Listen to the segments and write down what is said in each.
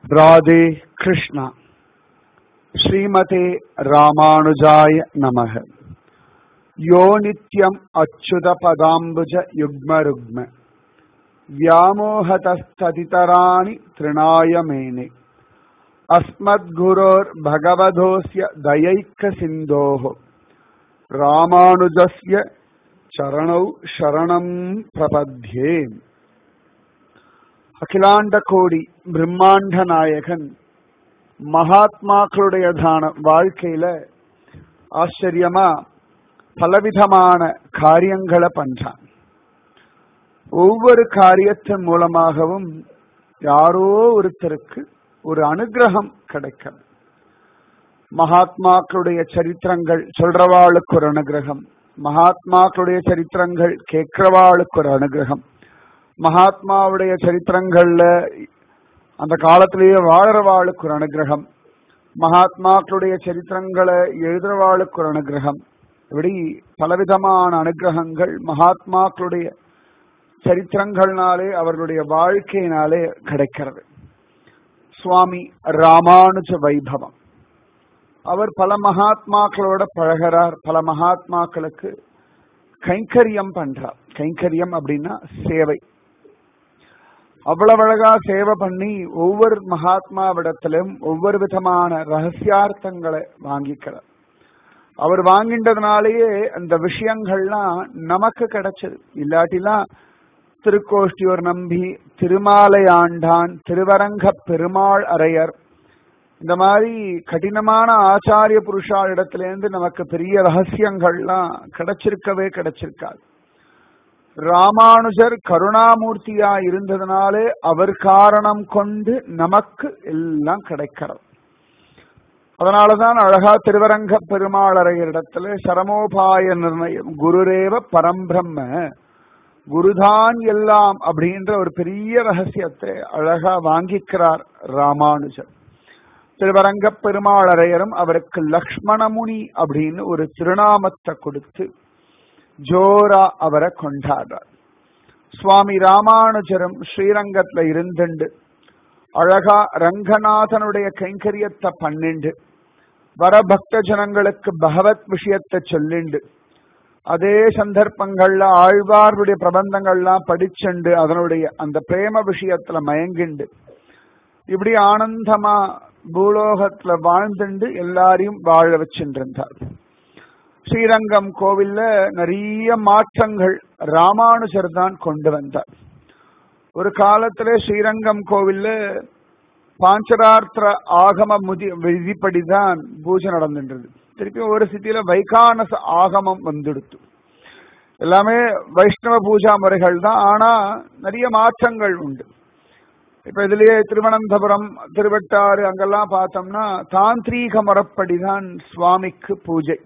ராதே கிருஷ்ணா ஸ்ரீமதே ராமானுஜாய நமக யோ நித்யம் அச்சுத பதாம்புஜ யுக்ம ருக்ம व्यामोहतस्ततितराणि तृणाय मेने अस्मद्गुरोर्भगवधोऽस्य दयैकसिन्धोः ராமானுஜஸ்ய சரணௌ சரணம் பிரபத்யே அகிலாண்ட கோடி பிரம்மாண்ட நாயகன் மகாத்மாக்களுடையதான வாழ்க்கையில ஆச்சரியமா பலவிதமான காரியங்களை பண்றான் ஒவ்வொரு காரியத்தின் மூலமாகவும் யாரோ ஒருத்தருக்கு ஒரு அனுகிரகம் கிடைக்கும் மகாத்மாக்களுடைய சரித்திரங்கள் சொல்றவாளுக்கு ஒரு அனுகிரகம் மகாத்மாக்களுடைய சரித்திரங்கள் கேட்கிறவாளுக்கு ஒரு அனுகிரகம் மகாத்மாவுடைய சரித்திரங்கள்ல அந்த காலத்திலேயே வாழறவாளுக்கு ஒரு அனுகிரகம் மகாத்மாக்களுடைய சரித்திரங்களை எழுதுறவாளுக்கு ஒரு அனுகிரகம் இப்படி பலவிதமான அனுகிரகங்கள் மகாத்மாக்களுடைய சரித்திரங்கள்னாலே அவர்களுடைய வாழ்க்கையினாலே கிடைக்கிறது சுவாமி ராமானுஜ வைபவம் அவர் பல மகாத்மாக்களோட பழகிறார் பல மகாத்மாக்களுக்கு கைங்கரியம் பண்றார் கைங்கரியம் அப்படின்னா சேவை அவ்வளவு அழகா சேவை பண்ணி ஒவ்வொரு மகாத்மாவிடத்திலும் ஒவ்வொரு விதமான ரகசியார்த்தங்களை வாங்கிக்கிறார் அவர் வாங்கின்றதுனாலேயே அந்த விஷயங்கள்லாம் நமக்கு கிடைச்சது இல்லாட்டிலாம் திருக்கோஷ்டியோர் நம்பி திருமாலை ஆண்டான் திருவரங்க பெருமாள் அரையர் இந்த மாதிரி கடினமான ஆச்சாரிய புருஷால் இடத்திலேருந்து நமக்கு பெரிய ரகசியங்கள்லாம் கிடைச்சிருக்கவே கிடைச்சிருக்காது ராமானுஜர் கருணாமூர்த்தியா இருந்ததுனாலே அவர் காரணம் கொண்டு நமக்கு எல்லாம் கிடைக்கிறது அதனாலதான் அழகா திருவரங்க பெருமாளரையரிடத்துல சரமோபாய நிர்ணயம் குருரேவ பரம்பிரம்ம குருதான் எல்லாம் அப்படின்ற ஒரு பெரிய ரகசியத்தை அழகா வாங்கிக்கிறார் ராமானுஜர் திருவரங்க பெருமாளரையரும் அவருக்கு லக்ஷ்மணமுனி அப்படின்னு ஒரு திருநாமத்தை கொடுத்து ஜோரா அவரை கொண்டாடுறார் சுவாமி ராமானுஜரும் ஸ்ரீரங்கத்துல இருந்துண்டு அழகா ரங்கநாதனுடைய கைங்கரியத்தை பண்ணிண்டு வர பக்த ஜனங்களுக்கு பகவத் விஷயத்தை சொல்லிண்டு அதே சந்தர்ப்பங்கள்ல ஆழ்வாருடைய பிரபந்தங்கள்லாம் படிச்சுண்டு அதனுடைய அந்த பிரேம விஷயத்துல மயங்கிண்டு இப்படி ஆனந்தமா பூலோகத்துல வாழ்ந்துண்டு எல்லாரையும் வாழ வச்சுருந்தார் ஸ்ரீரங்கம் கோவில்ல நிறைய மாற்றங்கள் ராமானுஜர் தான் கொண்டு வந்தார் ஒரு காலத்துல ஸ்ரீரங்கம் கோவில்ல பாஞ்சரார்த்த ஆகம முதி விதிப்படிதான் பூஜை நடந்துன்றது திருப்பி ஒரு சிட்டியில வைகானச ஆகமம் வந்துடுத்து எல்லாமே வைஷ்ணவ பூஜா முறைகள் தான் ஆனா நிறைய மாற்றங்கள் உண்டு இப்ப இதுலயே திருவனந்தபுரம் திருவட்டாறு அங்கெல்லாம் பார்த்தோம்னா தாந்திரீக முறைப்படிதான் சுவாமிக்கு பூஜை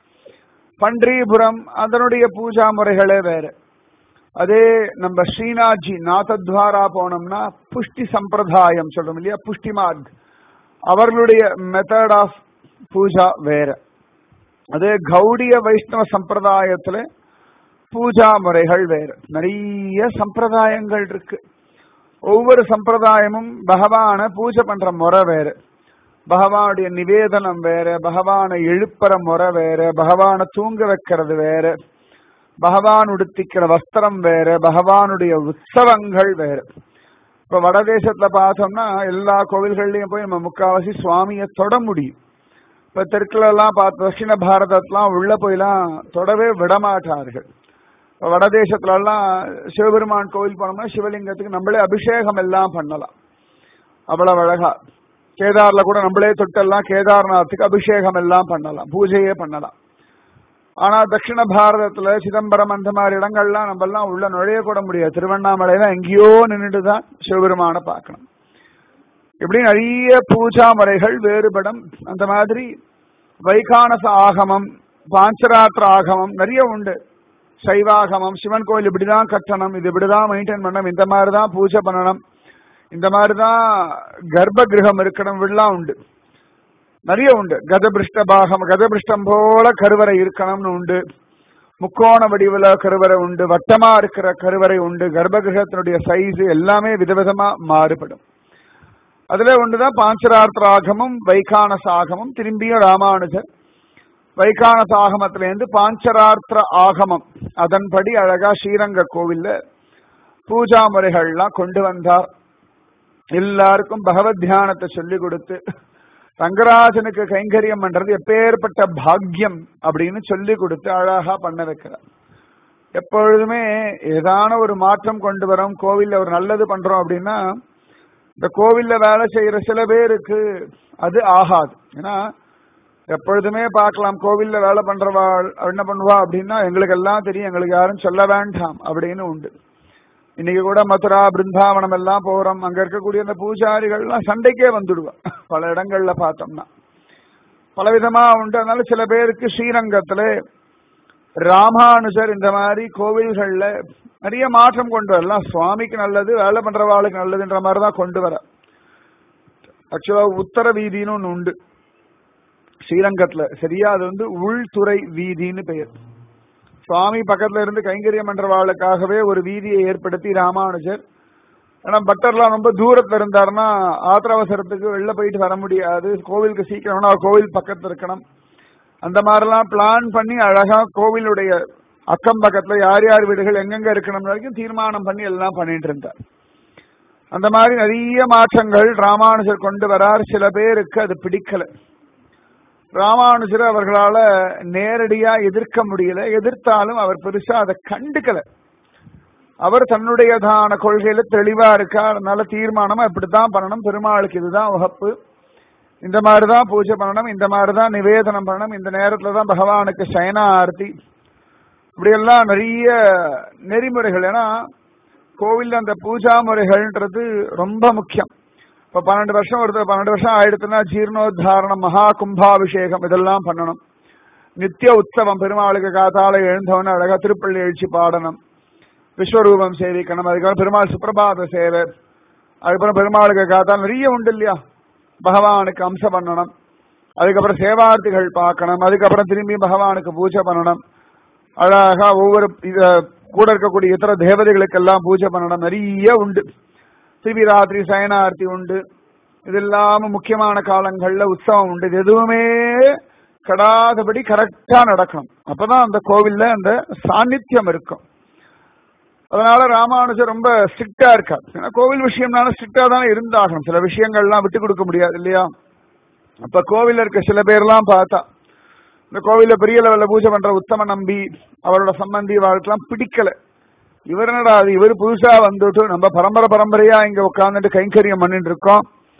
பன்றிபுரம் அதனுடைய பூஜா முறைகளே வேற அதே நம்ம ஸ்ரீநாத்ஜி நாதத்வாரா போனோம்னா புஷ்டி சம்பிரதாயம் சொல்றோம் இல்லையா புஷ்டி மார்க் அவர்களுடைய மெத்தட் ஆஃப் பூஜா வேற அதே கௌடிய வைஷ்ணவ சம்பிரதாயத்துல பூஜா முறைகள் வேற நிறைய சம்பிரதாயங்கள் இருக்கு ஒவ்வொரு சம்பிரதாயமும் பகவான பூஜை பண்ற முறை வேற பகவானுடைய நிவேதனம் வேற பகவானை எழுப்புற முறை வேற பகவானை தூங்க வைக்கிறது வேற பகவான் உடுத்திக்கிற வஸ்திரம் வேற பகவானுடைய உற்சவங்கள் வேற இப்ப வடதேசத்துல பார்த்தோம்னா எல்லா கோவில்கள்லயும் போய் நம்ம முக்காவாசி சுவாமியை தொட முடியும் இப்ப தெற்குல எல்லாம் பார்த்து தட்சிண பாரதத்தெல்லாம் உள்ள போயெல்லாம் தொடவே விடமாட்டார்கள் இப்ப வடதேசத்துல எல்லாம் சிவபெருமான் கோவில் போனோம்னா சிவலிங்கத்துக்கு நம்மளே அபிஷேகம் எல்லாம் பண்ணலாம் அவ்வளவு அழகா கேதார்ல கூட நம்மளே தொட்டெல்லாம் கேதார்நாத்துக்கு அபிஷேகம் எல்லாம் பண்ணலாம் பூஜையே பண்ணலாம் ஆனா தட்சிண பாரதத்துல சிதம்பரம் அந்த மாதிரி இடங்கள்லாம் நம்ம எல்லாம் உள்ள நுழைய கூட முடியாது திருவண்ணாமலையில எங்கேயோ நின்றுட்டு தான் சிவபெருமான பார்க்கணும் இப்படி நிறைய பூஜா முறைகள் வேறுபடும் அந்த மாதிரி வைகானச ஆகமம் பாஞ்சராத்திர ஆகமம் நிறைய உண்டு சைவாகமம் சிவன் கோயில் இப்படிதான் கட்டணும் இது இப்படிதான் மெயின்டைன் பண்ணணும் இந்த மாதிரி தான் பூஜை பண்ணணும் இந்த மாதிரிதான் கர்ப்ப கிரகம் இருக்கணும் இப்படிலாம் உண்டு நிறைய உண்டு கதபிருஷ்ட பாகம் கதபிருஷ்டம் போல கருவறை இருக்கணும்னு உண்டு முக்கோண வடிவுல கருவறை உண்டு வட்டமா இருக்கிற கருவறை உண்டு கர்ப்பகிரகத்தினுடைய சைஸ் எல்லாமே விதவிதமா மாறுபடும் அதுல ஒண்ணுதான் பாஞ்சரார்த்தராகமும் வைகானசாகமும் திரும்பியும் ராமானுஜர் வைகானசாகமத்திலேருந்து பாஞ்சரார்த்த ஆகமம் அதன்படி அழகா ஸ்ரீரங்க கோவில்ல பூஜா முறைகள்லாம் கொண்டு வந்தார் எல்லாருக்கும் பகவத் தியானத்தை சொல்லி கொடுத்து ரங்கராஜனுக்கு கைங்கரியம் பண்றது எப்பேற்பட்ட பாக்கியம் அப்படின்னு சொல்லி கொடுத்து அழகா பண்ண வைக்கிறார் எப்பொழுதுமே ஏதான ஒரு மாற்றம் கொண்டு வரோம் கோவில்ல ஒரு நல்லது பண்றோம் அப்படின்னா இந்த கோவில்ல வேலை செய்யற சில பேருக்கு அது ஆகாது ஏன்னா எப்பொழுதுமே பார்க்கலாம் கோவில்ல வேலை பண்றவா என்ன பண்ணுவா அப்படின்னா எங்களுக்கு எல்லாம் தெரியும் எங்களுக்கு யாரும் சொல்ல வேண்டாம் அப்படின்னு உண்டு இன்னைக்கு கூட மதுரா பிருந்தாவனம் எல்லாம் போறோம் அங்க இருக்கக்கூடிய அந்த பூஜாரிகள்லாம் சண்டைக்கே வந்துடுவா பல இடங்கள்ல பார்த்தோம்னா பலவிதமா உண்டு அதனால சில பேருக்கு ஸ்ரீரங்கத்துல ராமானுஜர் இந்த மாதிரி கோவில்கள்ல நிறைய மாற்றம் கொண்டு வரலாம் சுவாமிக்கு நல்லது வேலை பண்றவாளுக்கு நல்லதுன்ற மாதிரி தான் கொண்டு வர ஆக்சுவலா உத்தர வீதின்னு ஒண்ணு உண்டு ஸ்ரீரங்கத்துல சரியா அது வந்து உள்துறை வீதின்னு பெயர் சுவாமி பக்கத்துல இருந்து கைங்கரியம் பண்றவாளுக்காகவே ஒரு வீதியை ஏற்படுத்தி ராமானுஜர் ஏன்னா பட்டர்லாம் ரொம்ப தூரத்துல இருந்தாருன்னா ஆத்திர அவசரத்துக்கு வெளில போயிட்டு வர முடியாது கோவிலுக்கு சீக்கிரம்னா கோவில் பக்கத்துல இருக்கணும் அந்த மாதிரிலாம் பிளான் பண்ணி அழகா கோவிலுடைய அக்கம் பக்கத்துல யார் யார் வீடுகள் எங்கெங்க இருக்கணும் வரைக்கும் தீர்மானம் பண்ணி எல்லாம் பண்ணிட்டு இருந்தார் அந்த மாதிரி நிறைய மாற்றங்கள் ராமானுஜர் கொண்டு வரார் சில பேருக்கு அது பிடிக்கல ராமானுஜர் அவர்களால நேரடியா எதிர்க்க முடியல எதிர்த்தாலும் அவர் பெருசா அதை கண்டுக்கல அவர் தன்னுடையதான கொள்கையில தெளிவா இருக்கார் அதனால தீர்மானமா இப்படித்தான் பண்ணணும் பெருமாளுக்கு இதுதான் வகுப்பு இந்த மாதிரிதான் பூஜை பண்ணணும் இந்த மாதிரிதான் நிவேதனம் பண்ணணும் இந்த நேரத்துல தான் பகவானுக்கு சயனா ஆர்த்தி இப்படியெல்லாம் நிறைய நெறிமுறைகள் ஏன்னா கோவில்ல அந்த பூஜா முறைகள்ன்றது ரொம்ப முக்கியம் இப்ப பன்னெண்டு வருஷம் ஒருத்தர் பன்னெண்டு வருஷம் ஆயிடுத்துன்னா ஜீர்ணோத்தாரணம் மகா கும்பாபிஷேகம் இதெல்லாம் பண்ணணும் நித்திய உற்சவம் பெருமாளுக்கு காத்தால எழுந்தவன அழகா திருப்பள்ளி எழுச்சி பாடணும் விஸ்வரூபம் சேவிக்கணும் அதுக்கப்புறம் பெருமாள் சுப்பிரபாத சேவை அதுக்கப்புறம் பெருமாளுக்கு காத்தால் நிறைய உண்டு இல்லையா பகவானுக்கு அம்சம் பண்ணணும் அதுக்கப்புறம் சேவார்த்திகள் பார்க்கணும் அதுக்கப்புறம் திரும்பி பகவானுக்கு பூஜை பண்ணணும் அழகா ஒவ்வொரு இத கூட இருக்கக்கூடிய இத்தர தேவதைகளுக்கெல்லாம் பூஜை பண்ணணும் நிறைய உண்டு திருப்பி ராத்திரி சயனார்த்தி உண்டு இது இல்லாம முக்கியமான காலங்கள்ல உற்சவம் உண்டு இது எதுவுமே கடாதபடி கரெக்டா நடக்கணும் அப்பதான் அந்த கோவில்ல அந்த சாநித்தியம் இருக்கும் அதனால ராமானுஜர் ரொம்ப ஸ்ட்ரிக்டா இருக்கார் ஏன்னா கோவில் விஷயம்னால ஸ்ட்ரிக்டா தானே இருந்தாகணும் சில விஷயங்கள்லாம் விட்டு கொடுக்க முடியாது இல்லையா அப்ப கோவில்ல இருக்க சில பேர்லாம் பார்த்தா இந்த கோவில்ல பெரிய லெவல்ல பூஜை பண்ற உத்தம நம்பி அவரோட சம்பந்தி வாழ்க்கெல்லாம் பிடிக்கல இவர் என்னடா அது இவர் புதுசா வந்துட்டு நம்ம பரம்பரை பரம்பரையா இங்க உட்கார்ந்துட்டு கைங்கரியம் பண்ணிட்டு இருக்கோம்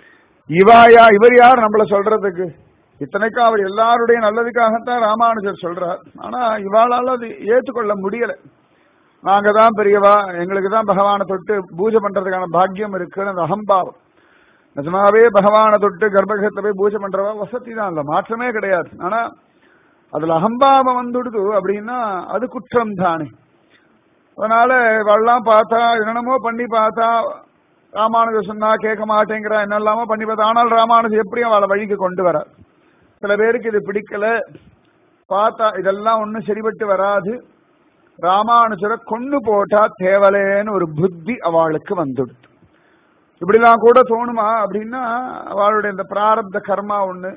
இவாயா இவர் யார் நம்மள சொல்றதுக்கு இத்தனைக்கும் அவர் எல்லாருடைய நல்லதுக்காகத்தான் ராமானுஜர் சொல்றார் ஆனா இவாளால அது ஏற்றுக்கொள்ள முடியல நாங்க தான் பெரியவா எங்களுக்கு தான் பகவானை தொட்டு பூஜை பண்றதுக்கான பாக்கியம் இருக்குன்னு அந்த அகம்பாவம் நிஜமாவே பகவானை தொட்டு கர்ப்பகத்தை போய் பூஜை பண்றவா வசதி தான் இல்ல மாற்றமே கிடையாது ஆனா அதுல அகம்பாவம் வந்துடுது அப்படின்னா அது குற்றம் தானே அதனால இவெல்லாம் பார்த்தா என்னென்னமோ பண்ணி பார்த்தா ராமானுஜர் சொன்னா கேட்க மாட்டேங்கிறா என்னெல்லாமோ பண்ணி பார்த்தா ஆனால் ராமானுஜர் எப்படியும் அவளை வழிக்கு கொண்டு வர சில பேருக்கு இது பிடிக்கல பார்த்தா இதெல்லாம் ஒன்னும் சரிபட்டு வராது ராமானுஜரை கொண்டு போட்டா தேவலேன்னு ஒரு புத்தி அவளுக்கு வந்துடுது இப்படிலாம் கூட தோணுமா அப்படின்னா அவளுடைய இந்த பிராரப்த கர்மா ஒண்ணு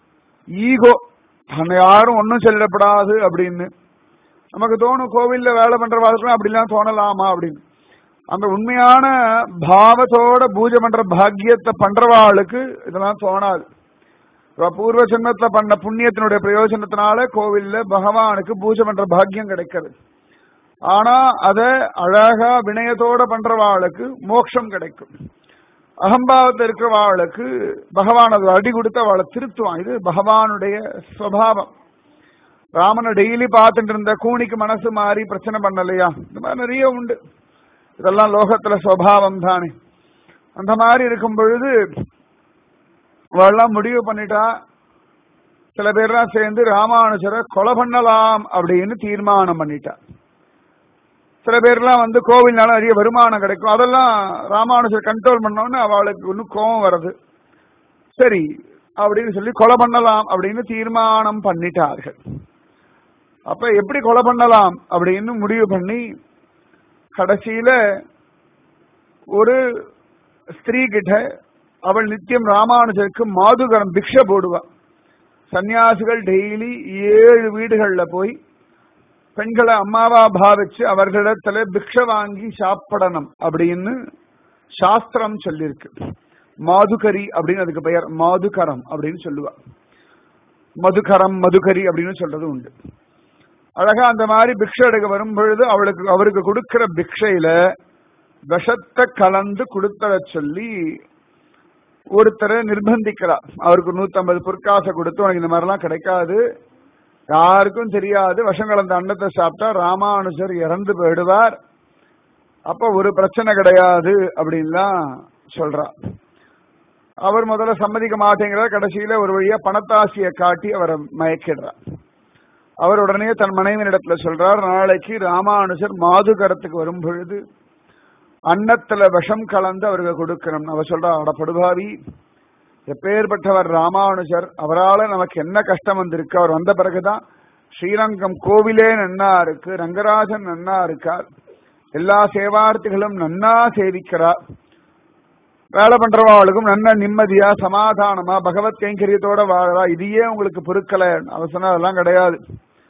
ஈகோ அங்க யாரும் ஒன்னும் சொல்லிடப்படாது அப்படின்னு நமக்கு தோணும் கோவில்ல வேலை பண்றவாளுக்கும் அப்படிலாம் தோணலாமா அப்படின்னு அந்த உண்மையான பாவத்தோட பூஜை பண்ற பாக்கியத்தை பண்றவாளுக்கு இதெல்லாம் தோணாது இவ பூர்வ ஜென்மத்துல பண்ண புண்ணியத்தினுடைய பிரயோஜனத்தினால கோவில்ல பகவானுக்கு பூஜை பண்ற பாக்கியம் கிடைக்கிறது ஆனா அத அழகா வினயத்தோட பண்றவாளுக்கு மோட்சம் கிடைக்கும் அகம்பாவத்தில் இருக்கிறவாளுக்கு பகவான் அது அடி கொடுத்து அவளை திருத்துவான் இது பகவானுடைய சுவாவம் ராமனை டெய்லி பார்த்துட்டு இருந்த கூனிக்கு மனசு மாறி பிரச்சனை பண்ணலையா இந்த மாதிரி நிறைய உண்டு இதெல்லாம் லோகத்துல சுவாவம் தானே அந்த மாதிரி இருக்கும் பொழுது அவெல்லாம் முடிவு பண்ணிட்டா சில பேர்லாம் சேர்ந்து ராமானுஜரை கொலை பண்ணலாம் அப்படின்னு தீர்மானம் பண்ணிட்டா சில பேர்லாம் வந்து கோவில்னால நிறைய வருமானம் கிடைக்கும் அதெல்லாம் ராமானுஜர் கண்ட்ரோல் பண்ணோன்னு அவளுக்கு இன்னும் கோபம் வருது சரி அப்படின்னு சொல்லி கொலை பண்ணலாம் அப்படின்னு தீர்மானம் பண்ணிட்டார்கள் அப்ப எப்படி கொலை பண்ணலாம் அப்படின்னு முடிவு பண்ணி கடைசியில ஒரு ஸ்திரீ கிட்ட அவள் நித்தியம் ராமானுஜருக்கு மாதுகரம் பிக்ஷ போடுவா சன்னியாசிகள் டெய்லி ஏழு வீடுகள்ல போய் பெண்களை அம்மாவா பாவிச்சு அவர்களிடத்துல பிக்ஷ வாங்கி சாப்பிடணும் அப்படின்னு சாஸ்திரம் சொல்லியிருக்கு மாதுகரி அப்படின்னு அதுக்கு பெயர் மாதுகரம் அப்படின்னு சொல்லுவா மதுகரம் மதுகரி அப்படின்னு சொல்றது உண்டு அழகா அந்த மாதிரி பிக்ஷை எடுக்க வரும் பொழுது அவளுக்கு அவருக்கு கொடுக்கிற பிக்ஷையில விஷத்தை கலந்து கொடுத்தத சொல்லி ஒருத்தரை நிர்பந்திக்கிறார் அவருக்கு நூத்தம்பது பொற்காசை கொடுத்து உனக்கு இந்த மாதிரிலாம் கிடைக்காது யாருக்கும் தெரியாது விஷம் கலந்த அன்னத்தை சாப்பிட்டா ராமானுஜர் இறந்து போயிடுவார் அப்ப ஒரு பிரச்சனை கிடையாது அப்படின்லாம் சொல்றா அவர் முதல்ல சம்மதிக்க மாட்டேங்கிறார் கடைசியில ஒரு வழியா பணத்தாசியை காட்டி அவரை மயக்கிடுறார் அவர் உடனே தன் மனைவியிடத்துல சொல்றார் நாளைக்கு ராமானுஜர் மாதுகரத்துக்கு வரும் பொழுது அன்னத்துல விஷம் கலந்து அவருக்கு கொடுக்கணும் அவ சொல்றா அடப்படுபாவி எப்பேற்பட்டவர் ராமானுஜர் அவரால நமக்கு என்ன கஷ்டம் வந்திருக்கு அவர் வந்த பிறகுதான் ஸ்ரீரங்கம் கோவிலே நன்னா இருக்கு ரங்கராஜன் நன்னா இருக்கார் எல்லா சேவார்த்திகளும் நன்னா சேவிக்கிறார் வேலை பண்றவாளுக்கும் நல்ல நிம்மதியா சமாதானமா பகவத் கைங்கரியத்தோட வாழறா இதையே உங்களுக்கு பொருட்களை அவசரம் அதெல்லாம் கிடையாது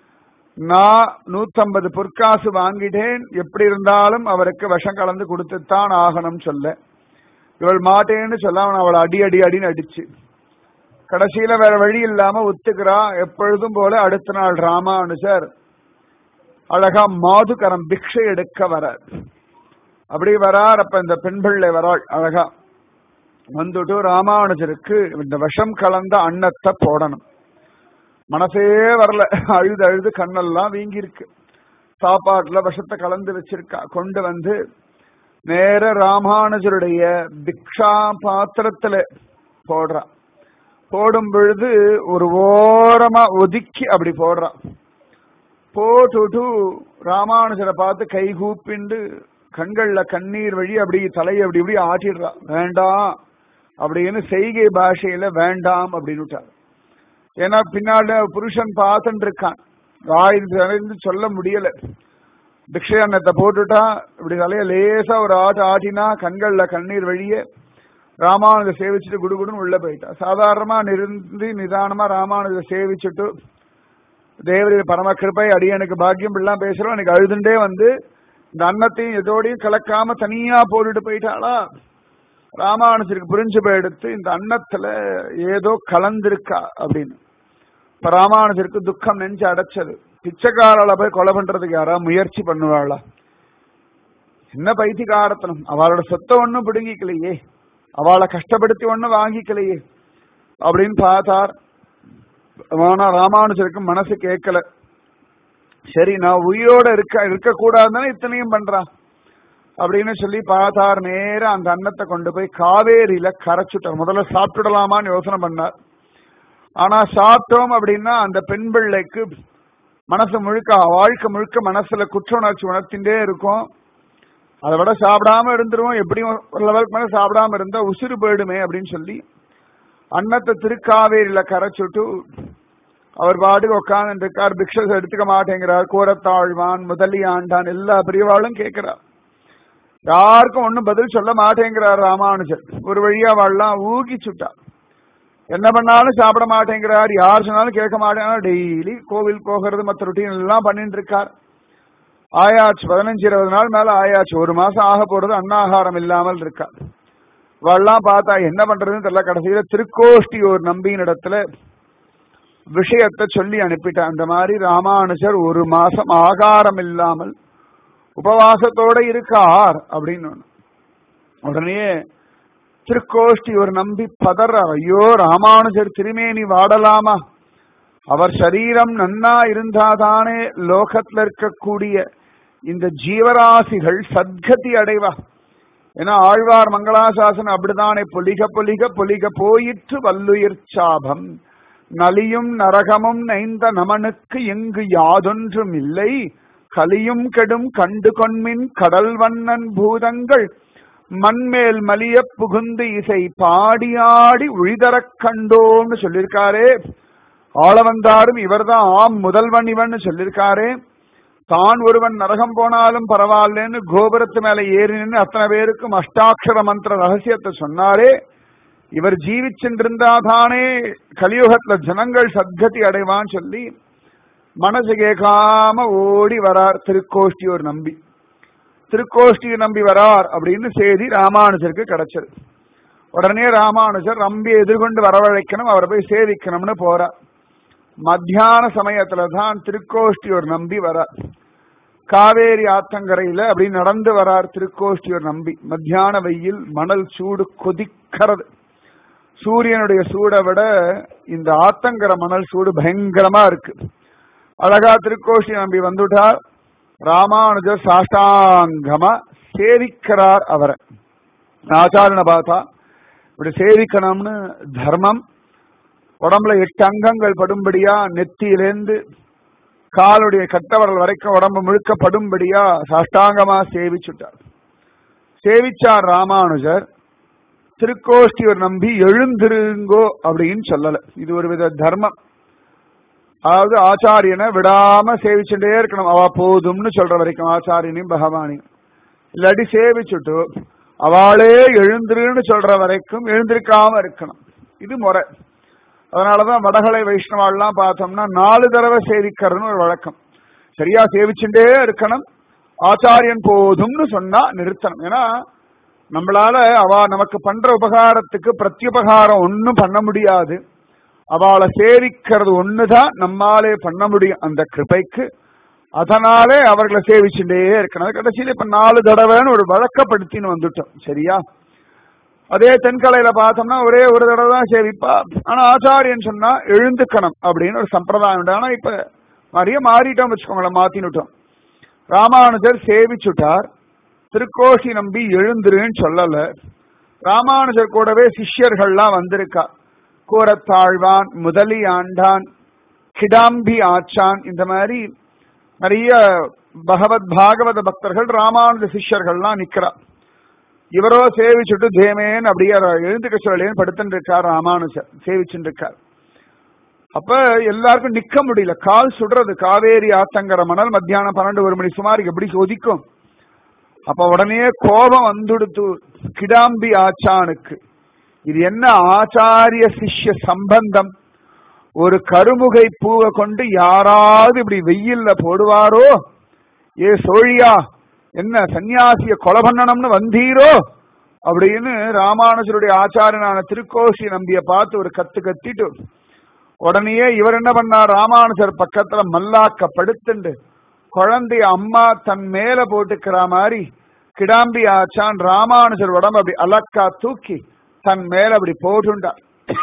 நான் நூத்தம்பது பொற்காசு வாங்கிட்டேன் எப்படி இருந்தாலும் அவருக்கு விஷம் கலந்து கொடுத்துத்தான் ஆகணும் சொல்ல இவள் மாட்டேன்னு சொல்ல அவன் அவளை அடி அடி அடின்னு அடிச்சு கடைசியில வேற வழி இல்லாம ஒத்துக்கிறா எப்பொழுதும் போல அடுத்த நாள் ராமானுஜர் அழகா மாதுகரம் பிக்ஷை எடுக்க வரார் அப்படி வரார் அப்ப இந்த பெண் பிள்ளை வராள் அழகா வந்துட்டு ராமானுஜருக்கு இந்த விஷம் கலந்த அன்னத்தை போடணும் மனசே வரல அழுது அழுது கண்ணெல்லாம் வீங்கி இருக்கு சாப்பாட்டுல விஷத்தை கலந்து வச்சிருக்கா கொண்டு வந்து நேர ராமானுஜருடைய பிக்ஷா பாத்திரத்துல போடுறா போடும் பொழுது ஒரு ஓரமா ஒதுக்கி அப்படி போடுறா போட்டுட்டு ராமானுஜரை பார்த்து கை கூப்பிண்டு கண்கள்ல கண்ணீர் வழி அப்படி தலையை அப்படி இப்படி ஆட்டிடுறா வேண்டாம் அப்படின்னு செய்கை பாஷையில வேண்டாம் அப்படின்னு விட்டார் ஏன்னா பின்னால புருஷன் பார்த்துட்டு இருக்கான் வாய் திறந்து சொல்ல முடியல பிக்ஷை அன்னத்தை போட்டுட்டா இப்படி தலைய லேசா ஒரு ஆட்டு ஆட்டினா கண்கள்ல கண்ணீர் வழிய ராமானுஜ சேவிச்சுட்டு குடுகுடுன்னு உள்ள போயிட்டா சாதாரணமா நிறுந்தி நிதானமா ராமானுஜ சேவிச்சுட்டு தேவரி பரம கிருப்பை அடியனுக்கு பாக்கியம் இப்படிலாம் பேசுறோம் எனக்கு அழுதுண்டே வந்து இந்த அன்னத்தையும் எதோடையும் கலக்காம தனியா போட்டுட்டு போயிட்டாளா ராமானுஜருக்கு புரிஞ்சு போயிடுத்து இந்த அன்னத்துல ஏதோ கலந்திருக்கா அப்படின்னு இப்ப ராமானுஜருக்கு துக்கம் நெஞ்சு அடைச்சது பிச்சைக்காரால போய் கொலை பண்றதுக்கு யாரா முயற்சி பண்ணுவாளா என்ன பைத்தியகாரத்தனம் அவளோட சொத்தை ஒண்ணும் பிடுங்கிக்கலையே அவளை கஷ்டப்படுத்தி ஒண்ணும் வாங்கிக்கலையே அப்படின்னு பார்த்தார் ஆனா ராமானுஜருக்கு மனசு கேட்கல சரி நான் உயிரோட இருக்க இருக்க கூடாதுன்னு இத்தனையும் பண்றான் அப்படின்னு சொல்லி பார்த்தார் நேரம் அந்த அன்னத்தை கொண்டு போய் காவேரியில கரைச்சுட்டார் முதல்ல சாப்பிட்டுடலாமான்னு யோசனை பண்ணார் ஆனா சாப்பிட்டோம் அப்படின்னா அந்த பெண் பிள்ளைக்கு மனசு முழுக்க வாழ்க்கை முழுக்க மனசுல குற்ற உணர்ச்சி உணர்த்தின்றே இருக்கும் அதை விட சாப்பிடாம இருந்துருவோம் எப்படியும் ஒரு லெவலுக்கு மேல சாப்பிடாம இருந்தா உசுறு போயிடுமே அப்படின்னு சொல்லி அன்னத்தை திருக்காவேரியில கரைச்சுட்டு அவர் பாட்டுக்கு உட்கார்ந்து இருக்கார் பிக்ஷை எடுத்துக்க மாட்டேங்கிறார் கூரத்தாழ்வான் முதலி ஆண்டான் எல்லா பிரிவாளும் கேட்கிறார் யாருக்கும் ஒன்னும் பதில் சொல்ல மாட்டேங்கிறார் ராமானுஜர் ஒரு வழியா வாழலாம் ஊகிச்சுட்டா என்ன பண்ணாலும் சாப்பிட மாட்டேங்கிறார் யார் சொன்னாலும் கேட்க மாட்டேங்கிறார் டெய்லி கோவில் போகிறது மற்ற ரொட்டீன் எல்லாம் பண்ணிட்டு இருக்கார் ஆயாச்சு பதினஞ்சு இருபது நாள் மேல ஆயாச்சு ஒரு மாசம் ஆக போறது அன்னாகாரம் இல்லாமல் இருக்கார் வாழலாம் பார்த்தா என்ன பண்றதுன்னு தெரியல கடைசியில திருக்கோஷ்டி ஒரு நம்பியின் இடத்துல விஷயத்தை சொல்லி அனுப்பிட்டான் அந்த மாதிரி ராமானுஜர் ஒரு மாசம் ஆகாரம் இல்லாமல் உபவாசத்தோட இருக்கார் அப்படின்னு உடனே திருக்கோஷ்டி ஒரு நம்பி பதற ஐயோ ராமானுஜர் திருமேனி வாடலாமா அவர் சரீரம் நன்னா இருந்தாதானே லோகத்துல இருக்கக்கூடிய இந்த ஜீவராசிகள் சத்கதி அடைவா ஏன்னா ஆழ்வார் மங்களாசாசன் அப்படித்தானே பொலிக பொலிக பொலிக போயிற்று வல்லுயிர் சாபம் நலியும் நரகமும் நைந்த நமனுக்கு எங்கு யாதொன்றும் இல்லை கலியும் கெடும் கண்டு கொன்மின் கடல் வண்ணன் பூதங்கள் மண்மேல் மலிய புகுந்து இசை பாடியாடி உழிதரக் கண்டோம்னு சொல்லியிருக்காரே ஆள வந்தாரும் இவர்தான் ஆம் முதல்வன் இவன் சொல்லியிருக்காரே தான் ஒருவன் நரகம் போனாலும் பரவாயில்லன்னு கோபுரத்து மேல ஏறி நின்று அத்தனை பேருக்கும் அஷ்டாட்சர மந்திர ரகசியத்தை சொன்னாரே இவர் ஜீவிச்சென்றிருந்தா தானே கலியுகத்துல ஜனங்கள் சத்கதி அடைவான்னு சொல்லி மனசு கேட்காம ஓடி வரார் திருக்கோஷ்டியூர் நம்பி திருக்கோஷ்டியூர் நம்பி வரார் அப்படின்னு செய்தி ராமானுஜருக்கு கிடைச்சது உடனே ராமானுஜர் நம்பி எதிர்கொண்டு வரவழைக்கணும் அவரை போய் சேவிக்கணும்னு போறார் மத்தியான சமயத்துல தான் திருக்கோஷ்டியூர் நம்பி வரார் காவேரி ஆத்தங்கரையில அப்படி நடந்து வரார் திருக்கோஷ்டியூர் நம்பி மத்தியான வெயில் மணல் சூடு கொதிக்கிறது சூரியனுடைய சூடை விட இந்த ஆத்தங்கர மணல் சூடு பயங்கரமா இருக்கு அழகா திருக்கோஷ்டி நம்பி வந்துட்டார் ராமானுஜர் சாஷ்டாங்கமா சேவிக்கிறார் அவரை ஆச்சாரனை பார்த்தா இப்படி சேவிக்கணும்னு தர்மம் உடம்புல எட்டு அங்கங்கள் படும்படியா நெத்தியிலேந்து காலுடைய கட்டவரல் வரைக்கும் உடம்பு முழுக்க படும்படியா சாஷ்டாங்கமா சேவிச்சுட்டார் சேவிச்சார் ராமானுஜர் திருக்கோஷ்டியூர் நம்பி எழுந்திருங்கோ அப்படின்னு சொல்லல இது ஒரு வித தர்மம் அதாவது ஆச்சாரியனை விடாம சேவிச்சுட்டே இருக்கணும் அவ போதும்னு சொல்ற வரைக்கும் ஆச்சாரியனையும் பகவானையும் இல்லாட்டி சேவிச்சுட்டு அவளே எழுந்திருன்னு சொல்ற வரைக்கும் எழுந்திருக்காம இருக்கணும் இது முறை அதனாலதான் வடகலை வைஷ்ணவாள்லாம் பார்த்தோம்னா நாலு தடவை சேவிக்கிறதுன்னு ஒரு வழக்கம் சரியா சேவிச்சுட்டே இருக்கணும் ஆச்சாரியன் போதும்னு சொன்னா நிறுத்தணும் ஏன்னா நம்மளால அவ நமக்கு பண்ற உபகாரத்துக்கு பிரத்யுபகாரம் ஒன்னும் பண்ண முடியாது அவளை சேவிக்கிறது ஒண்ணுதான் நம்மாலே பண்ண முடியும் அந்த கிருபைக்கு அதனாலே அவர்களை சேவிச்சுட்டே இருக்கணும் கடைசியில இப்ப நாலு தடவைன்னு ஒரு வழக்கப்படுத்தின்னு வந்துட்டோம் சரியா அதே தென்கலையில பார்த்தோம்னா ஒரே ஒரு தடவை தான் சேவிப்பா ஆனா ஆச்சாரியன் சொன்னா எழுந்துக்கணும் அப்படின்னு ஒரு சம்பிரதாயம் உண்டு ஆனா இப்ப நிறைய மாறிட்டோம் வச்சுக்கோங்களேன் மாத்தினுட்டோம் ராமானுஜர் சேவிச்சுட்டார் திருக்கோஷி நம்பி எழுந்துருன்னு சொல்லல ராமானுஜர் கூடவே சிஷ்யர்கள்லாம் வந்திருக்கா கூரத்தாழ்வான் முதலி ஆண்டான் கிடாம்பி ஆச்சான் இந்த மாதிரி நிறைய பகவத் பாகவத பக்தர்கள் ராமானுஜ சிஷ்யர்கள்லாம் நிக்கிறா இவரோ சேவிச்சுட்டு தேமேன் அப்படியே எழுந்துக்க சொல்லேன்னு படுத்துட்டு இருக்கார் ராமானுஜர் சேவிச்சுட்டு இருக்கார் அப்ப எல்லாருக்கும் நிக்க முடியல கால் சுடுறது காவேரி ஆத்தங்கர மணல் மத்தியானம் பன்னெண்டு ஒரு மணி சுமாருக்கு எப்படி ஒதிக்கும் அப்ப உடனே கோபம் வந்துடுத்து கிடாம்பி ஆச்சானுக்கு இது என்ன ஆச்சாரிய சிஷ்ய சம்பந்தம் ஒரு கருமுகை பூவை கொண்டு யாராவது இப்படி வெயில்ல போடுவாரோ ஏ சோழியா என்ன சன்னியாசிய கொலை பண்ணணும்னு வந்தீரோ அப்படின்னு ராமானுஜருடைய ஆச்சாரியனான திருக்கோஷி நம்பிய பார்த்து ஒரு கத்து கத்திட்டு உடனே இவர் என்ன பண்ணார் ராமானுஜர் பக்கத்துல மல்லாக்க படுத்துண்டு குழந்தைய அம்மா தன் மேல போட்டுக்கிற மாதிரி கிடாம்பி ஆச்சான் ராமானுஜர் உடம்பு அப்படி அலக்கா தூக்கி தன் மேல அப்படி போட்டுண்டார்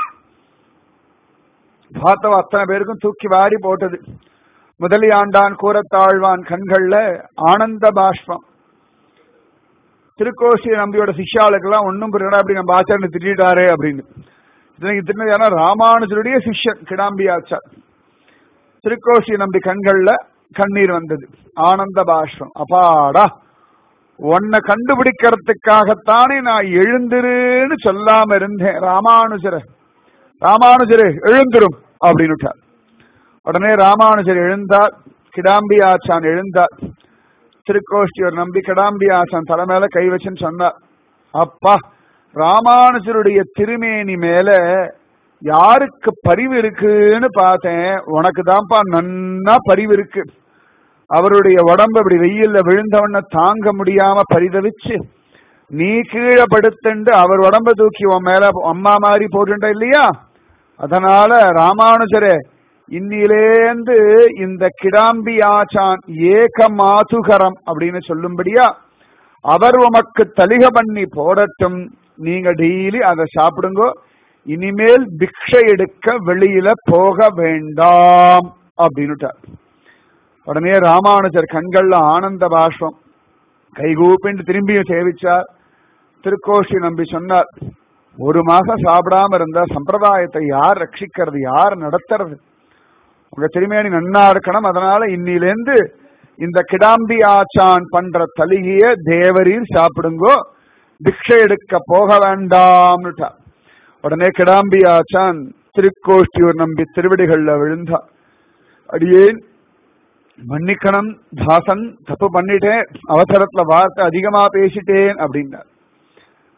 பார்த்தவ அத்தனை பேருக்கும் தூக்கி வாரி போட்டது முதலியாண்டான் கூரத்தாழ்வான் கண்கள்ல ஆனந்த பாஷ்பம் திருக்கோஷி நம்பியோட சிஷ்யாளுக்கெல்லாம் ஒன்னும் புரியல அப்படி நம்ம ஆச்சாரனை திட்டாரு அப்படின்னு இதனைக்கு திட்டினது ஏன்னா ராமானுஜருடைய சிஷ்யன் கிடாம்பி ஆச்சார் திருக்கோஷி நம்பி கண்கள்ல கண்ணீர் வந்தது ஆனந்த பாஷ்பம் அப்பாடா உன்னை கண்டுபிடிக்கிறதுக்காகத்தானே நான் எழுந்திருன்னு சொல்லாம இருந்தேன் ராமானுஜர ராமானுஜரே எழுந்திரும் அப்படின்னு உடனே ராமானுஜர் எழுந்தார் கிடாம்பி ஆச்சான் எழுந்தார் திருக்கோஷ்டியர் நம்பி கிடாம்பி ஆச்சான் தலைமையில கை வச்சுன்னு சொன்னார் அப்பா ராமானுஜருடைய திருமேனி மேல யாருக்கு பரிவு இருக்குன்னு பார்த்தேன் உனக்கு தான்ப்பா நன்னா பரிவு இருக்கு அவருடைய உடம்பு அப்படி வெயில்ல விழுந்தவன தாங்க முடியாம பரிதவிச்சு நீ கீழே படுத்துண்டு அவர் உடம்ப தூக்கி உன் மேல அம்மா மாதிரி போட்டுட்ட இல்லையா அதனால ராமானுஜரே இன்னிலேந்து இந்த கிடாம்பி ஆச்சான் ஏக மாதுகரம் அப்படின்னு சொல்லும்படியா அவர் உமக்கு தலிக பண்ணி போடட்டும் நீங்க டெய்லி அதை சாப்பிடுங்க இனிமேல் பிக்ஷை எடுக்க வெளியில போக வேண்டாம் அப்படின்னுட்டார் உடனே ராமானுஜர் கண்கள்ல ஆனந்த பாஷ்பம் கைகூப்பின்னு திரும்பியும் சேவிச்சார் திருக்கோஷி நம்பி சொன்னார் ஒரு மாசம் சாப்பிடாம இருந்த சம்பிரதாயத்தை யார் ரட்சிக்கிறது யார் நடத்துறது உங்க திருமேனி நன்னா இருக்கணும் அதனால இன்னிலேந்து இந்த கிடாம்பி ஆச்சான் பண்ற தலிகைய தேவரீர் சாப்பிடுங்கோ பிக்ஷை எடுக்க போக வேண்டாம்னுட்டா உடனே கிடாம்பி ஆச்சான் திருக்கோஷ்டியூர் நம்பி திருவடிகள்ல விழுந்தா அடியேன் மன்னிக்கணும் தாசன் தப்பு பண்ணிட்டேன் அவசரத்துல வார்த்தை அதிகமா பேசிட்டேன் அப்படின்னார்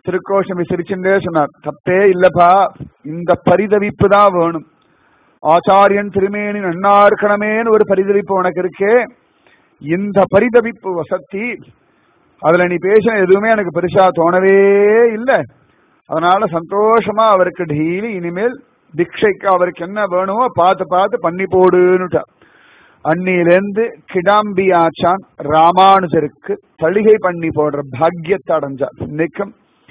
திருக்கோஷமி சிரிச்சுட்டே சொன்னார் தப்பே இல்லப்பா இந்த பரிதவிப்பு தான் வேணும் ஆச்சாரியன் திருமேனி நன்னா இருக்கணுமேன்னு ஒரு பரிதவிப்பு உனக்கு இருக்கே இந்த பரிதவிப்பு வசத்தி அதுல நீ பேசின எதுவுமே எனக்கு பெருசா தோணவே இல்லை அதனால சந்தோஷமா அவருக்கு டெய்லி இனிமேல் திக்ஷைக்கு அவருக்கு என்ன வேணுமோ பார்த்து பார்த்து பண்ணி போடுன்னுட்டார் அன்னியிலேருந்து கிடாம்பி ஆச்சான் ராமானுஜருக்கு தளிகை பண்ணி போடுற பாக்கியத்தை அடைஞ்சார் இன்னைக்கும்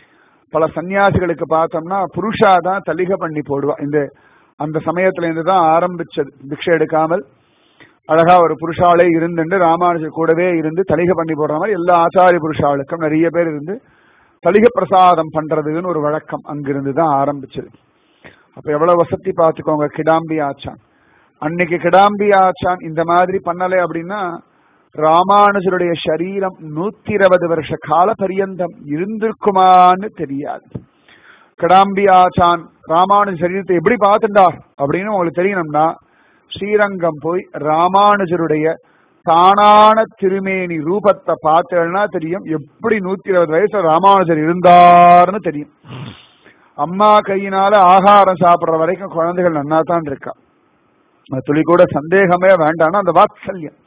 பல சன்னியாசிகளுக்கு பார்த்தோம்னா புருஷா தான் தளிகை பண்ணி போடுவா இந்த அந்த சமயத்துல இருந்து தான் ஆரம்பிச்சது பிக்ஷை எடுக்காமல் அழகா ஒரு புருஷாலே இருந்துட்டு ராமானுஜர் கூடவே இருந்து தளிகை பண்ணி போடுற மாதிரி எல்லா ஆச்சாரிய புருஷாளுக்கும் நிறைய பேர் இருந்து தளிகை பிரசாதம் பண்றதுன்னு ஒரு வழக்கம் அங்கிருந்து தான் ஆரம்பிச்சது அப்ப எவ்வளவு வசதி பார்த்துக்கோங்க கிடாம்பி ஆச்சான் அன்னைக்கு கிடாம்பி ஆச்சான் இந்த மாதிரி பண்ணலை அப்படின்னா ராமானுஜருடைய சரீரம் நூத்தி இருபது வருஷ கால பரியந்தம் இருந்திருக்குமான்னு தெரியாது கிடாம்பி ஆச்சான் ராமானுஜ சரீரத்தை எப்படி பார்த்துட்டார் அப்படின்னு உங்களுக்கு தெரியணும்னா ஸ்ரீரங்கம் போய் ராமானுஜருடைய தானான திருமேனி ரூபத்தை பார்த்தேன்னா தெரியும் எப்படி நூத்தி இருபது வயசுல ராமானுஜர் இருந்தார்னு தெரியும் அம்மா கையினால ஆகாரம் சாப்பிடுற வரைக்கும் குழந்தைகள் நன்னா தான் இருக்கா துளி கூட சந்தேகமே வேண்டாம்னா அந்த வாத்சல்யம்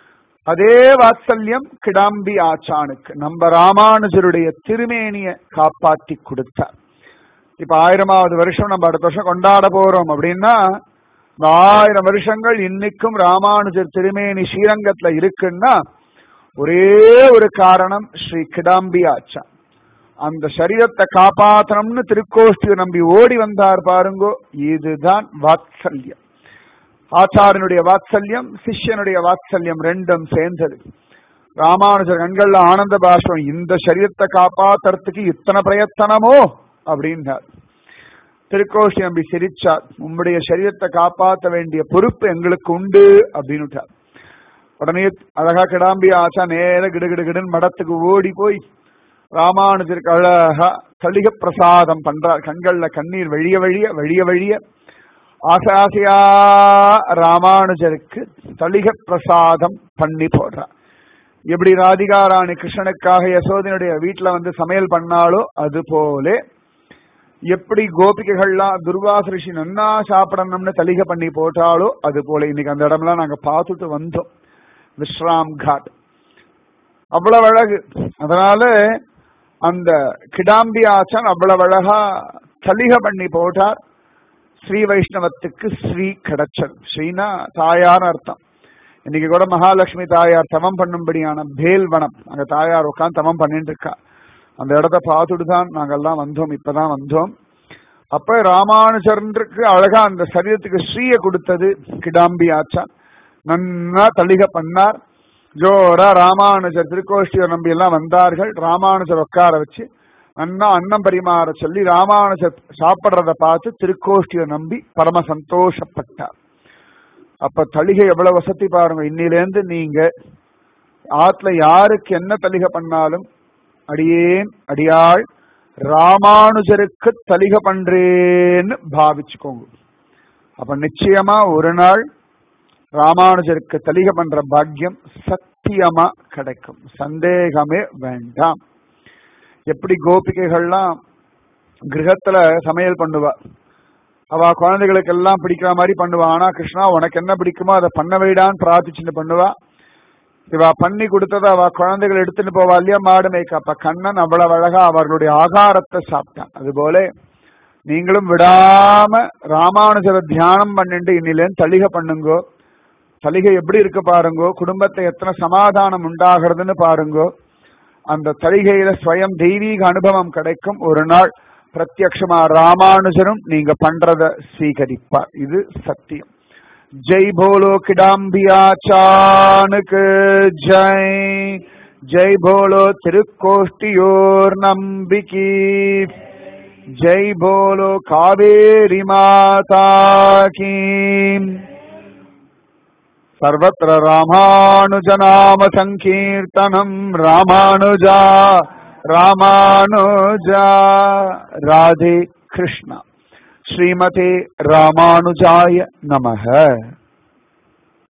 அதே வாத்சல்யம் கிடாம்பி ஆச்சானுக்கு நம்ம ராமானுஜருடைய திருமேனிய காப்பாத்தி கொடுத்தார் இப்ப ஆயிரமாவது வருஷம் நம்ம அடுத்த வருஷம் கொண்டாட போறோம் அப்படின்னா இந்த ஆயிரம் வருஷங்கள் இன்னைக்கும் ராமானுஜர் திருமேனி ஸ்ரீரங்கத்துல இருக்குன்னா ஒரே ஒரு காரணம் ஸ்ரீ கிடாம்பி ஆச்சான் அந்த சரீரத்தை காப்பாற்றணும்னு திருக்கோஷ்டியை நம்பி ஓடி வந்தார் பாருங்கோ இதுதான் வாத்சல்யம் ஆச்சாரனுடைய வாத்சல்யம் சிஷ்யனுடைய வாத்சல்யம் ரெண்டும் சேர்ந்தது ராமானுஜர் கண்கள்ல ஆனந்த பாஷ்பம் இந்த சரீரத்தை காப்பாத்துறதுக்கு இத்தனை பிரயத்தனமோ அப்படின்னார் திருக்கோஷ்டி நம்பி சிரிச்சார் உம்முடைய சரீரத்தை காப்பாற்ற வேண்டிய பொறுப்பு எங்களுக்கு உண்டு அப்படின்னுட்டார் உடனே அழகா கிடாம்பி ஆச்சா நேர கிடுகிடுகிடுன்னு மடத்துக்கு ஓடி போய் ராமானுஜருக்கு அழகா தளிக பிரசாதம் பண்றார் கண்கள்ல கண்ணீர் வழிய வழிய வழிய வழிய ஆசை ஆசையா ராமானுஜருக்கு தளிக பிரசாதம் பண்ணி போடுறார் எப்படி ராதிகாராணி கிருஷ்ணனுக்காக யசோதனுடைய வீட்டுல வந்து சமையல் பண்ணாலோ அது போல எப்படி கோபிகைகள்லாம் துர்வாச ரிஷி நன்னா சாப்பிடணும்னு தளிக பண்ணி போட்டாலோ அது போல இன்னைக்கு அந்த இடம்லாம் நாங்க பார்த்துட்டு வந்தோம் விஸ்ராம் காட் அவ்வளவு அழகு அதனால அந்த கிடாம்பி ஆச்சான் அவ்வளவு அழகா தளிக பண்ணி போட்டார் ஸ்ரீ வைஷ்ணவத்துக்கு ஸ்ரீ கிடைச்சது ஸ்ரீனா தாயார் அர்த்தம் இன்னைக்கு கூட மகாலட்சுமி தாயார் தவம் பண்ணும்படியான பேல்வனம் அங்க தாயார் உட்காந்து தவம் பண்ணிட்டு இருக்கா அந்த இடத்த பார்த்துட்டு தான் நாங்கெல்லாம் வந்தோம் இப்பதான் வந்தோம் அப்ப ராமானுஜருக்கு அழகா அந்த சரீரத்துக்கு ஸ்ரீய கொடுத்தது கிடாம்பி ஆச்சான் நன்னா தளிக பண்ணார் ஜோரா ராமானுஜர் திருக்கோஷ்டியர் நம்பி எல்லாம் வந்தார்கள் ராமானுஜர் உட்கார வச்சு நன்னா அன்னம் பரிமாற சொல்லி ராமானுஜர் சாப்பிடுறத பார்த்து திருக்கோஷ்டியை நம்பி பரம சந்தோஷப்பட்டார் அப்ப தளிகை எவ்வளவு வசதி பாருங்க இன்னிலேருந்து நீங்க ஆத்துல யாருக்கு என்ன தளிகை பண்ணாலும் அடியேன் அடியாள் ராமானுஜருக்கு தளிகை பண்றேன்னு பாவிச்சுக்கோங்க அப்ப நிச்சயமா ஒரு நாள் ராமானுஜருக்கு தளிகை பண்ற பாக்கியம் சத்தியமா கிடைக்கும் சந்தேகமே வேண்டாம் எப்படி கோபிகைகள்லாம் கிரகத்துல சமையல் பண்ணுவா அவ குழந்தைகளுக்கு எல்லாம் பிடிக்கிற மாதிரி பண்ணுவா ஆனா கிருஷ்ணா உனக்கு என்ன பிடிக்குமோ அதை பண்ண வைடான்னு பிரார்த்திச்சுட்டு பண்ணுவா இவ பண்ணி கொடுத்ததை அவ குழந்தைகள் எடுத்துட்டு போவா இல்லையா மாடு மேய்க்க அப்ப கண்ணன் அவ்வளவு அழகா அவர்களுடைய ஆகாரத்தை சாப்பிட்டான் அதுபோல நீங்களும் விடாம ராமானுஜரை தியானம் பண்ணிட்டு இன்னிலேருந்து தளிகை பண்ணுங்கோ தளிகை எப்படி இருக்கு பாருங்கோ குடும்பத்தை எத்தனை சமாதானம் உண்டாகிறதுன்னு பாருங்கோ அந்த தளிகையில ஸ்வயம் தெய்வீக அனுபவம் கிடைக்கும் ஒரு நாள் பிரத்யக்ஷமா ராமானுஜரும் நீங்க பண்றத சீகரிப்பார் இது சத்தியம் ஜெய் போலோ கிடாம்பியாச்சானுக்கு ஜெய் ஜெய் போலோ திருக்கோஷ்டியோர் நம்பிக்கி ஜெய் போலோ காவேரி மாதா கீ सर्वत्र रामानुजनाम सङ्कीर्तनम् रामानुजा रामानुजा राधे कृष्ण श्रीमते रामानुजाय नमः